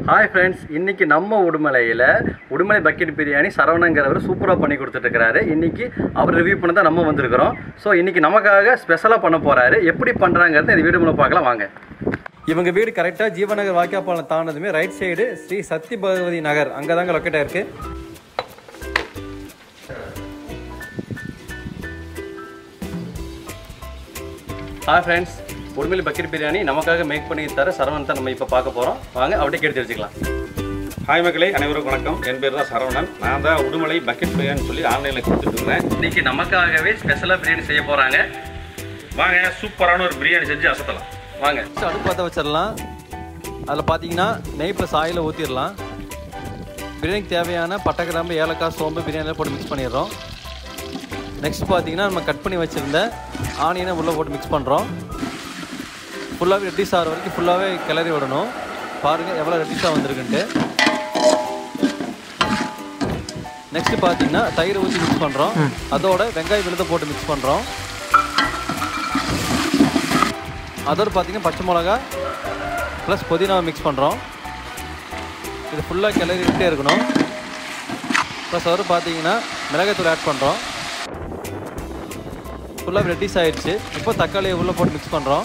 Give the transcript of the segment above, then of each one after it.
hi friends இன்னைக்கு நம்ம உடுமலையில் உடுமலை பக்கெட் பிரியாணி சரவணங்கிறவர் சூப்பராக பண்ணி கொடுத்துட்ருக்கிறாரு இன்னைக்கு அவர் ரிவ்யூ பண்ண தான் நம்ம வந்திருக்கிறோம் ஸோ இன்னைக்கு நமக்காக ஸ்பெஷலாக பண்ண போகிறாரு எப்படி பண்ணுறாங்கிறத இந்த வீடியோ மூலம் பார்க்கலாம் வாங்க இவங்க வீடு கரெக்டாக ஜீவநகர் வாக்கியாப்பாலம் தாண்டதுமே ரைட் சைடு ஸ்ரீ சக்தி பகவதி நகர் அங்கே தாங்க லொக்கேட்டாக இருக்குது hi friends Udumalai bucket biryani நமக்காக மேக் பண்ணி தர சரவணன் தான் நம்ம இப்போ பார்க்க போகிறோம் வாங்க அவர்கிட்ட கேட்டு தெரிஞ்சுக்கலாம் ஹாய் மக்களே அனைவருக்கும் வணக்கம் என் பேர் தான் சரவணன் நான் தான் உடுமலை பக்கெட் பிரியாணி சொல்லி ஆன்லைனில் கொடுத்துட்டு இருக்கிறேன் இன்னைக்கு நமக்காகவே ஸ்பெஷலாக பிரியாணி செய்ய போகிறாங்க வாங்க சூப்பரான ஒரு பிரியாணி செஞ்சு அசத்தலாம் வாங்க அடுப்பு பற்ற வச்சிடலாம் அதில் பார்த்தீங்கன்னா நெய் ப்ளஸ் ஆயிலை ஊற்றிடலாம் பிரியாணிக்கு தேவையான பட்டை கிராம்பு ஏலக்காய் சோம்பு பிரியாணியில் போட்டு மிக்ஸ் பண்ணிடுறோம் நெக்ஸ்ட் பார்த்தீங்கன்னா நம்ம கட் பண்ணி வச்சுருந்த ஆனியனை உள்ளே போட்டு மிக்ஸ் பண்ணுறோம் ஃபுல்லாகவே ரெட்டிஸ் ஆகிற வரைக்கும் ஃபுல்லாகவே கிளறி விடணும் பாருங்கள் எவ்வளோ ரெட்டிஸாக வந்திருக்குன்ட்டு நெக்ஸ்ட் பார்த்தீங்கன்னா தயிர் ஊற்றி மிக்ஸ் பண்ணுறோம் அதோட வெங்காய விழுத போட்டு மிக்ஸ் பண்ணுறோம் அதோடு பார்த்தீங்கன்னா பச்சை மிளகா ப்ளஸ் புதினாவை மிக்ஸ் பண்ணுறோம் இது ஃபுல்லாக கிளறி விட்டே இருக்கணும் ப்ளஸ் அதோடு பார்த்தீங்கன்னா மிளகாய்த்தூள் ஆட் பண்ணுறோம் ஃபுல்லாக ரெட்டிஸ் ஆயிடுச்சு இப்போ தக்காளியை உள்ளே போட்டு மிக்ஸ் பண்ணுறோம்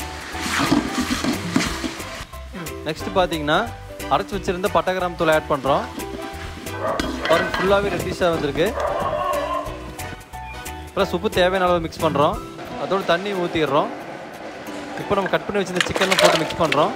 நெக்ஸ்ட் பார்த்தீங்கன்னா அரைச்சி வச்சுருந்த பட்டை கிராம் தூள் ஆட் பண்ணுறோம் பாருங்க ஃபுல்லாகவே ரெட்டிஸாக வந்திருக்கு ப்ளஸ் உப்பு தேவையான அளவு மிக்ஸ் பண்ணுறோம் அதோடு தண்ணி ஊற்றிடுறோம் இப்போ நம்ம கட் பண்ணி வச்சிருந்த சிக்கனில் போட்டு மிக்ஸ் பண்ணுறோம்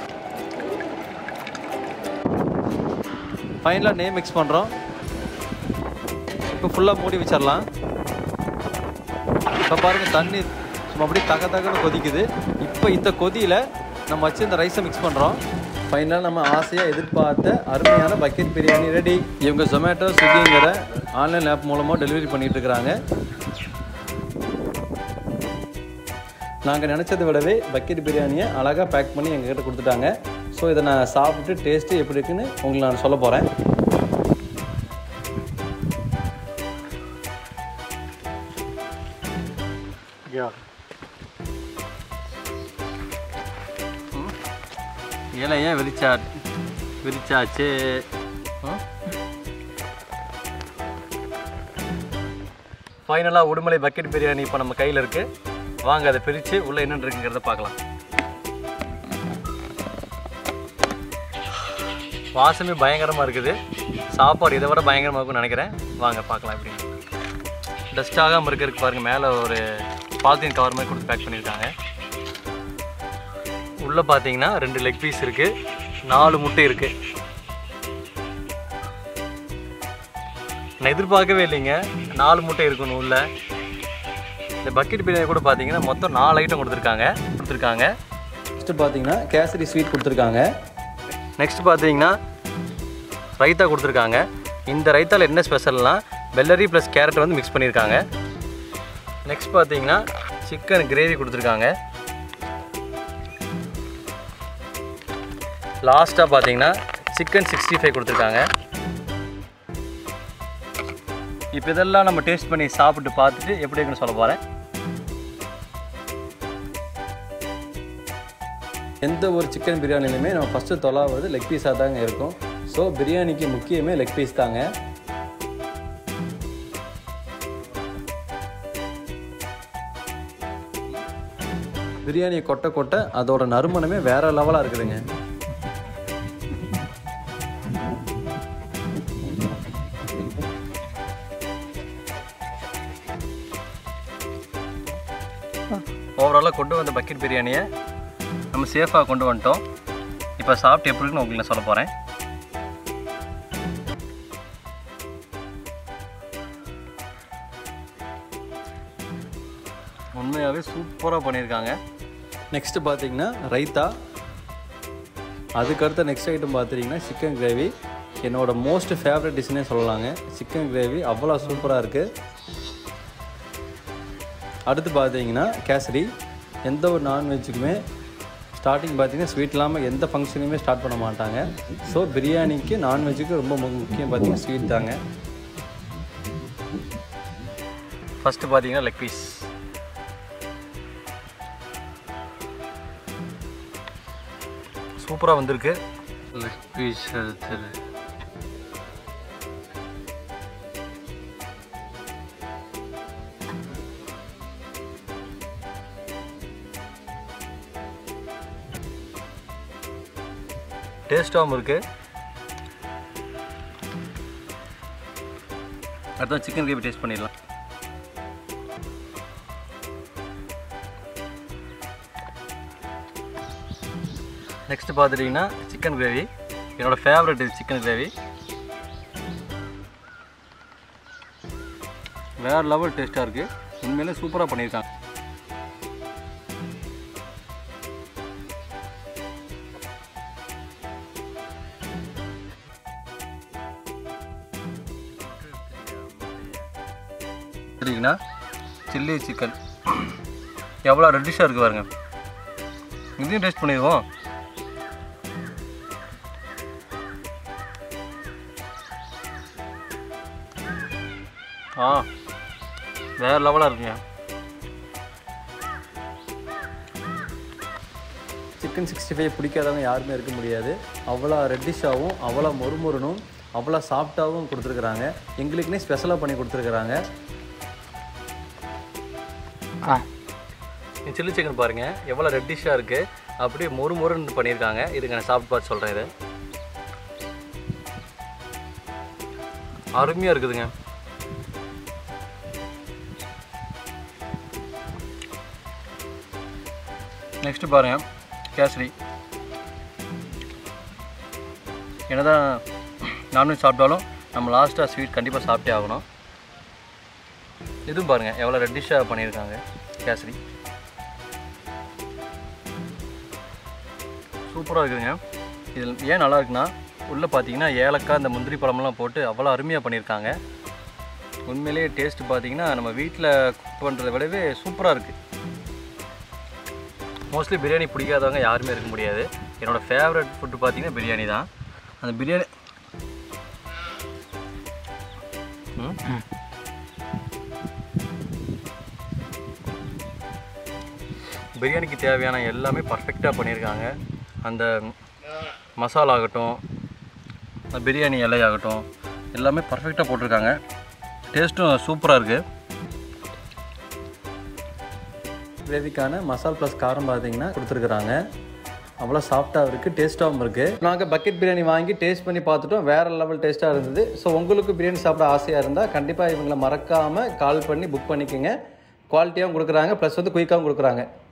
ஃபைனலாக நெய் மிக்ஸ் பண்ணுறோம் இப்போ ஃபுல்லாக மூடி வச்சிடலாம் இப்போ பாருங்கள் தண்ணி சும்மா அப்படியே தக தகன்னு கொதிக்குது இப்போ இந்த கொதியில் நம்ம வச்சு இந்த ரைஸை மிக்ஸ் பண்ணுறோம் ஃபைனலாக நம்ம ஆசையாக எதிர்பார்த்த அருமையான பக்கெட் பிரியாணி ரெடி இவங்க ஜொமேட்டோ ஸ்விக்கிங்கிற ஆன்லைன் ஆப் மூலமாக டெலிவரி பண்ணிட்டு இருக்கிறாங்க நாங்கள் நினச்சதை விடவே பக்கெட் பிரியாணியை அழகாக பேக் பண்ணி எங்ககிட்ட கொடுத்துட்டாங்க ஸோ இதை நான் சாப்பிட்டு டேஸ்ட்டு எப்படி இருக்குன்னு உங்களுக்கு நான் சொல்ல போகிறேன் இலை ஏன் விரிச்சா விரிச்சாச்சு ஃபைனலாக உடுமலை பக்கெட் பிரியாணி இப்போ நம்ம கையில் இருக்குது வாங்க அதை பிரித்து உள்ளே என்னென்ன இருக்குங்கிறத பார்க்கலாம் வாசமே பயங்கரமாக இருக்குது சாப்பாடு இதை விட பயங்கரமாக இருக்கும்னு நினைக்கிறேன் வாங்க பார்க்கலாம் எப்படி டஸ்ட் ஆகாமல் இருக்கிறதுக்கு பாருங்கள் மேலே ஒரு பாலித்தீன் கவர் மாதிரி கொடுத்து பேக் பண்ணியிருக்காங்க உள்ளே பார்த்தீங்கன்னா ரெண்டு லெக் பீஸ் இருக்குது நாலு முட்டை இருக்குது நான் எதிர்பார்க்கவே இல்லைங்க நாலு முட்டை இருக்கணும் உள்ள இந்த பக்கெட் பிரியாணி கூட பார்த்தீங்கன்னா மொத்தம் நாலு ஐட்டம் கொடுத்துருக்காங்க கொடுத்துருக்காங்க நெக்ஸ்ட்டு பார்த்தீங்கன்னா கேசரி ஸ்வீட் கொடுத்துருக்காங்க நெக்ஸ்ட் பார்த்தீங்கன்னா ரைத்தா கொடுத்துருக்காங்க இந்த ரைத்தாவில் என்ன ஸ்பெஷல்னா வெள்ளரி ப்ளஸ் கேரட் வந்து மிக்ஸ் பண்ணியிருக்காங்க நெக்ஸ்ட் பார்த்தீங்கன்னா சிக்கன் கிரேவி கொடுத்துருக்காங்க லாஸ்ட்டாக பார்த்தீங்கன்னா சிக்கன் சிக்ஸ்டி ஃபைவ் கொடுத்துருக்காங்க இப்போ இதெல்லாம் நம்ம டேஸ்ட் பண்ணி சாப்பிட்டு பார்த்துட்டு எப்படி இருக்குன்னு சொல்ல போகிறேன் எந்த ஒரு சிக்கன் பிரியாணிலையுமே நம்ம ஃபஸ்ட்டு தொலாவது லெக் பீஸாக தாங்க இருக்கும் ஸோ பிரியாணிக்கு முக்கியமே லெக் பீஸ் தாங்க பிரியாணியை கொட்ட கொட்ட அதோட நறுமணமே வேற லெவலாக இருக்குதுங்க ஓவராலாக கொண்டு வந்த பக்கெட் பிரியாணியை நம்ம சேஃபாக கொண்டு வந்துட்டோம் இப்போ சாப்பிட்டு எப்படி இருக்குன்னு உங்களுக்கு நான் சொல்ல போகிறேன் உண்மையாகவே சூப்பராக பண்ணியிருக்காங்க நெக்ஸ்ட்டு பார்த்தீங்கன்னா ரைத்தா அதுக்கடுத்த நெக்ஸ்ட் ஐட்டம் பார்த்துட்டிங்கன்னா சிக்கன் கிரேவி என்னோட மோஸ்ட் ஃபேவரட் டிஷ்னே சொல்லலாங்க சிக்கன் கிரேவி அவ்வளோ சூப்பராக இருக்குது அடுத்து பார்த்தீங்கன்னா கேசரி எந்த ஒரு நான்வெஜ்ஜுக்குமே ஸ்டார்டிங் பார்த்தீங்கன்னா ஸ்வீட் இல்லாமல் எந்த ஃபங்க்ஷனையுமே ஸ்டார்ட் பண்ண மாட்டாங்க ஸோ பிரியாணிக்கு நான்வெஜ்ஜுக்கு ரொம்ப மு- முக்கியம் பார்த்தீங்கன்னா ஸ்வீட் தாங்க ஃபஸ்ட்டு பார்த்தீங்கன்னா லெக் பீஸ் சூப்பராக வந்திருக்கு லெக் பீஸ் எடுத்துரு டேஸ்ட்டாகவும் இருக்குது அடுத்த சிக்கன் கிரேவி டேஸ்ட் பண்ணிடலாம் நெக்ஸ்ட் பார்த்துட்டிங்கன்னா சிக்கன் கிரேவி என்னோடய ஃபேவரட் இது சிக்கன் கிரேவி வேறு லெவல் டேஸ்ட்டாக இருக்குது உண்மையிலே சூப்பராக பண்ணியிருக்காங்க சரிங்கண்ணா சில்லி சிக்கன் எவ்வளோ ரெட்டிஷாக இருக்குது பாருங்க இதையும் டேஸ்ட் பண்ணிடுவோம் ஆ வேறு லெவலாக இருக்குங்க சிக்கன் சிக்ஸ்டி ஃபைவ் பிடிக்காதவங்க யாருமே இருக்க முடியாது அவ்வளோ ரெட்டிஷாகவும் அவ்வளோ மொறுமொறுனும் அவ்வளோ சாஃப்டாகவும் கொடுத்துருக்குறாங்க எங்களுக்குன்னே ஸ்பெஷலாக பண்ணி கொடுத்துருக்குறாங்க ஆ சில்லி சிக்கன் பாருங்கள் எவ்வளோ ரெட்டிஷாக இருக்குது அப்படியே மொறு மொறுன்னு பண்ணியிருக்காங்க இதுக்கு நான் சாப்பிட்டு பார்த்து சொல்கிறேன் இது அருமையாக இருக்குதுங்க நெக்ஸ்ட்டு பாருங்கள் கேசரி என்னதான் நான்வெஜ் சாப்பிட்டாலும் நம்ம லாஸ்ட்டாக ஸ்வீட் கண்டிப்பாக சாப்பிட்டே ஆகணும் இதுவும் பாருங்கள் எவ்வளோ ரெட்டிஷாக பண்ணியிருக்காங்க கேசரி சூப்பராக இருக்குதுங்க இதில் ஏன் நல்லா இருக்குன்னா உள்ளே பார்த்தீங்கன்னா ஏலக்காய் இந்த முந்திரி பழமெல்லாம் போட்டு அவ்வளோ அருமையாக பண்ணியிருக்காங்க உண்மையிலேயே டேஸ்ட் பார்த்தீங்கன்னா நம்ம வீட்டில் குக் பண்ணுறதை விடவே சூப்பராக இருக்குது மோஸ்ட்லி பிரியாணி பிடிக்காதவங்க யாருமே இருக்க முடியாது என்னோடய ஃபேவரட் ஃபுட்டு பார்த்தீங்கன்னா பிரியாணி தான் அந்த பிரியாணி ம் பிரியாணிக்கு தேவையான எல்லாமே பர்ஃபெக்டாக பண்ணியிருக்காங்க அந்த மசாலா ஆகட்டும் அந்த பிரியாணி இலை ஆகட்டும் எல்லாமே பர்ஃபெக்டாக போட்டிருக்காங்க டேஸ்ட்டும் சூப்பராக இருக்குது கிரேவிக்கான மசால் ப்ளஸ் காரம் பார்த்தீங்கன்னா கொடுத்துருக்குறாங்க அவ்வளோ சாஃப்டாக இருக்குது டேஸ்ட்டாகவும் இருக்குது நாங்கள் பக்கெட் பிரியாணி வாங்கி டேஸ்ட் பண்ணி பார்த்துட்டோம் வேறு லெவல் டேஸ்ட்டாக இருந்தது ஸோ உங்களுக்கு பிரியாணி சாப்பிட ஆசையாக இருந்தால் கண்டிப்பாக இவங்களை மறக்காமல் கால் பண்ணி புக் பண்ணிக்கோங்க குவாலிட்டியாகவும் கொடுக்குறாங்க ப்ளஸ் வந்து குயிக்காகவும் கொடுக்குறாங்க